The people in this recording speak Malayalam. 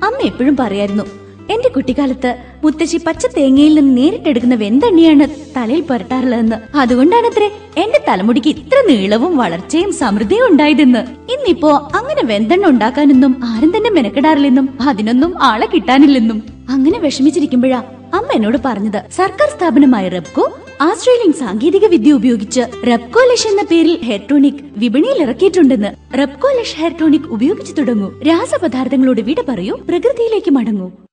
അമ്മ എപ്പോഴും പറയായിരുന്നു എന്റെ കുട്ടിക്കാലത്ത് മുത്തശ്ശി പച്ച തേങ്ങയിൽ നിന്ന് നേരിട്ടെടുക്കുന്ന വെന്തെണ്ണയാണ് തലയിൽ പുരട്ടാറുള്ളതെന്ന് അതുകൊണ്ടാണത്രേ എന്റെ തലമുടിക്ക് ഇത്ര നീളവും വളർച്ചയും സമൃദ്ധിയും ഉണ്ടായതെന്ന് ഇന്നിപ്പോ അങ്ങനെ വെന്തെണ്ണ ഉണ്ടാക്കാനൊന്നും ആരും തന്നെ മെനക്കെടാറില്ലെന്നും അതിനൊന്നും ആളെ കിട്ടാനില്ലെന്നും അങ്ങനെ വിഷമിച്ചിരിക്കുമ്പോഴാ അമ്മ എന്നോട് പറഞ്ഞത് സർക്കാർ സ്ഥാപനമായ റെപ്കോ ആസ്ട്രേലിയൻ സാങ്കേതിക വിദ്യ ഉപയോഗിച്ച് റെപ്കോ ലഷ് എന്ന പേരിൽ ഹെയർ ടോണിക് വിപണിയിൽ ഇറക്കിയിട്ടുണ്ടെന്ന് റെപ്കോ ലഷ് ഹെയർ ടോണിക് ഉപയോഗിച്ചു തുടങ്ങൂ രാസപദാർത്ഥങ്ങളോട് വിട പറയൂ പ്രകൃതിയിലേക്ക് മടങ്ങൂ